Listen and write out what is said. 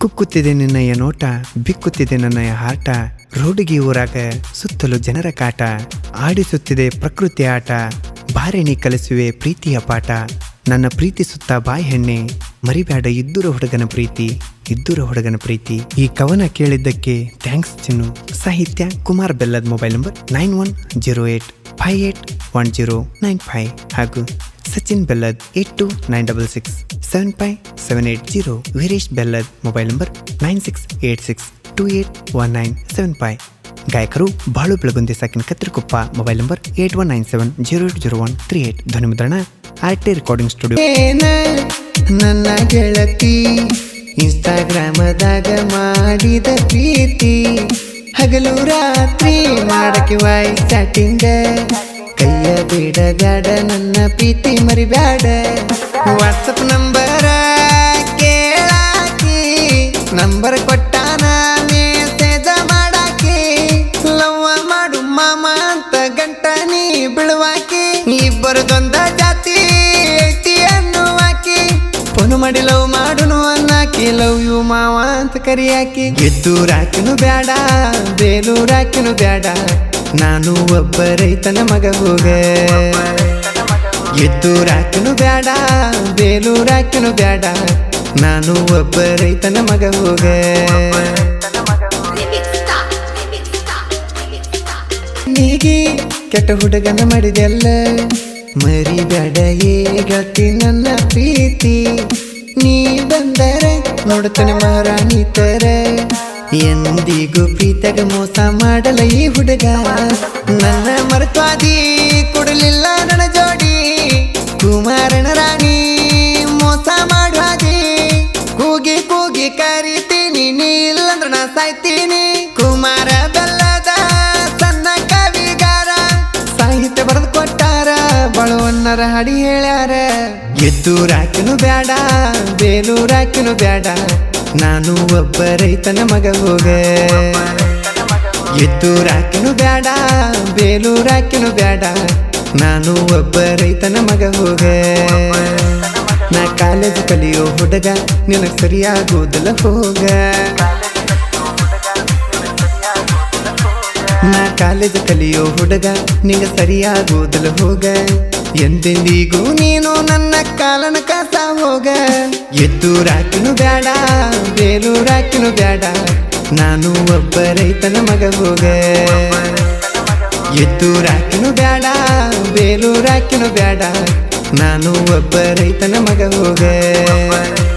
ಕುಕ್ಕುತ್ತಿದೆ ನಿನ್ನಯ ನೋಟ ಬಿಕ್ಕುತ್ತಿದೆ ನನ್ನಯ ಹಾಟ ರೋಡಿಗೆ ಊರಾಗ ಸುತ್ತಲೂ ಜನರ ಕಾಟ ಆಡಿಸುತ್ತಿದೆ ಪ್ರಕೃತಿ ಆಟ ಬಾರಿಣಿ ಕಲಿಸುವೆ ಪ್ರೀತಿಯ ಪಾಠ ನನ್ನ ಪ್ರೀತಿ ಸುತ್ತ ಬಾಯಿ ಹೆಣ್ಣೆ ಮರಿಬ್ಯಾಡ ಇದ್ದೂರ ಹುಡುಗನ ಪ್ರೀತಿ ಇದ್ದೂರ ಹುಡುಗನ ಪ್ರೀತಿ ಈ ಕವನ ಕೇಳಿದ್ದಕ್ಕೆ ಥ್ಯಾಂಕ್ಸ್ ಚಿನ್ನು ಸಾಹಿತ್ಯ Kumar Bellad mobile number nine one zero eight five eight one zero nine five ಹಾಗೂ Sachin Bellad eight two nine double six seven five seven eight zero Veeresh Bellad mobile number nine six eight six two eight one nine seven five ಗಾಯಕರು ಬಾಳು ಬೆಳಗುಂದಿ ಸಾಕಿನ Kattarikoppa mobile number eight one nine seven zero eight zero one three eight ಧ್ವನಿ ಮುದ್ರಣ R T recording studio ನನ್ನ ಗೆಳತಿ ಇನ್ಸ್ಟಾಗ್ರಾಮದಾಗ ಮಾಡಿದ ಪ್ರೀತಿ ಹಗಲು ರಾತ್ರಿ ಮಾಡಕ್ಕೆ ವಾಯ್ಸ್ ಚಾಟಿಂಗ ಕೈಯ ಬೇಡ ಬ್ಯಾಡ ನನ್ನ ಪ್ರೀತಿ ಮರಿಬ್ಯಾಡ ವಾಟ್ಸಪ್ ನಂಬರ ಕೇಳಾಕಿ ನಂಬರ್ ಕೊಟ್ಟಾನ ಮೆಸೇಜ ಮಾಡಾಕಿ ಲವ್ವ ಮಾಡು ಮಾಮ ಅಂತ ಗಂಟ ನೀ ಬಿಳುವಾಕಿ ಇಬ್ಬರದೊಂದ ಜಾತಿ ಐತಿ ಅನ್ನುವಾಕಿ ಫೋನ್ ಮಾಡಿ ಲವ್ ಮಾಡುನು ಅನ್ನಾಕಿ ಲವ್ ಯು ಮಾವ ಅಂತ ಕರಿಯಾಕಿ ಎದ್ದೂರಾಕಿನು ಬ್ಯಾಡ ಬೇಲೂರಾಕಿನು ಬ್ಯಾಡ ನಾನು ಒಬ್ಬ ರೈತನ ಮಗ ಹೋಗ ಎದ್ದೂರಾಕಿನು ಬ್ಯಾಡ ಬೇಲೂರಾಕಿನು ಬ್ಯಾಡ ನಾನು ಒಬ್ಬ ರೈತನ ಮಗ ಹೋಗ ನೀಗಿ ಕೆಟ್ಟ ಹುಡುಗನ ಮಾಡಿದೆಲ್ಲ ಮರಿ ಬ್ಯಾಡ ಏಗತಿ ನನ್ನ ಪ್ರೀತಿ ನೀ ಬಂದರೆ ನೋಡುತ್ತಾನೆ ಮಹಾರಾಣಿ ತರ ಎಂದಿಗೂ ಪ್ರೀತಗ ಮೋಸ ಮಾಡಲ ಈ ಹುಡುಗ ನನ್ನ ಮರುತ್ವಾದಿ ಕೊಡಲಿಲ್ಲ ನನ್ನ ಜೋಡಿ ಕುಮಾರನ ರಾಣಿ ಮೋಸ ಮಾಡುವಾದಿ ಕೂಗಿ ಕೂಗಿ ಕರಿತೀನಿ ನೀ ಇಲ್ಲಂದ್ರ ನಾ ಸಾಯ್ತೀನಿ ಕುಮಾರ ಬೆಲ್ಲದ ಸಣ್ಣ ಕವಿಗಾರ ಸಾಹಿತ್ಯ ಬರೆದು ಕೊಟ್ಟಾರ ಬಳುವನ್ನರ ಹಾಡಿ ಹೇಳ್ಯಾರ ಎದ್ದೂರಾಕಿನು ಬ್ಯಾಡ ಬೇಲೂರಾಕಿನು ಬ್ಯಾಡ ನಾನು ಒಬ್ಬ ರೈತನ ಮಗ ಹೋಗ ಎದ್ದೂರಾಕಿನು ಬ್ಯಾಡ ಬೇಲೂರಾಕಿನು ಬ್ಯಾಡ ನಾನು ಒಬ್ಬ ರೈತನ ಮಗ ಹೋಗ ನಾ ಕಾಲೇಜ್ ಕಲಿಯೋ ಹುಡುಗ ನಿನಗೆ ಸರಿಯಾಗೋದಿಲ್ಲ ಹೋಗ ನಾ ಕಾಲೇಜ್ ಕಲಿಯೋ ಹುಡುಗ ನಿಂಗ ಸರಿಯಾಗೋದಿಲ್ಲ ಹೋಗ ಎಂದೆಂದಿಗೂ ನೀನು ನನ್ನ ಕಾಲನ ಕಾಸ ಹೋಗ ಎದ್ದೂರಾಕಿನು ಬ್ಯಾಡ ಬೇಲೂರಾಕಿನು ಬ್ಯಾಡ ನಾನು ಒಬ್ಬ ರೈತನ ಮಗ ಹೋಗ ಎದ್ದೂರಾಕಿನು ಬ್ಯಾಡ ಬೇಲೂರಾಕಿನು ಬ್ಯಾಡ ನಾನು ಒಬ್ಬ ರೈತನ ಮಗ ಹೋಗ